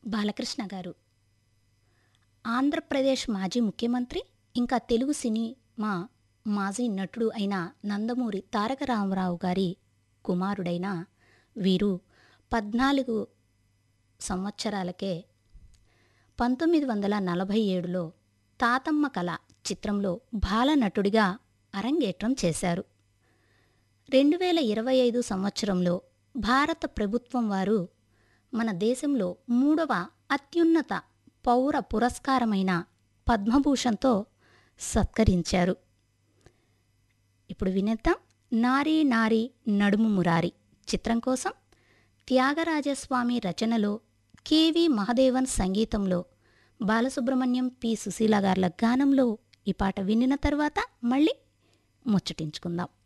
బాలకృష్ణ గారు ఆంధ్రప్రదేశ్ మాజీ ముఖ్యమంత్రి ఇంకా తెలుగు సినిమా మాజీ నటుడు అయిన నందమూరి తారక రామారావు గారి కుమారుడైన వీరు పద్నాలుగు సంవత్సరాలకే పంతొమ్మిది వందల నలభై ఏడులో తాతమ్మ కళ చిత్రంలో బాలనటుడిగా అరంగేట్రం చేశారు రెండు వేల ఇరవై ఐదు సంవత్సరంలో భారత ప్రభుత్వం వారు మన దేశంలో మూడవ అత్యున్నత పౌర పురస్కారమైన పద్మభూషణ్తో సత్కరించారు ఇప్పుడు వినేద్దాం నారీ నారీ నడుము మురారి చిత్రం కోసం త్యాగరాజస్వామి రచనలో కెవి మహదేవన్ సంగీతంలో బాలసుబ్రహ్మణ్యం పి సుశీల గార్ల గానంలో ఈ పాట వినిన తర్వాత మళ్ళీ ముచ్చటించుకుందాం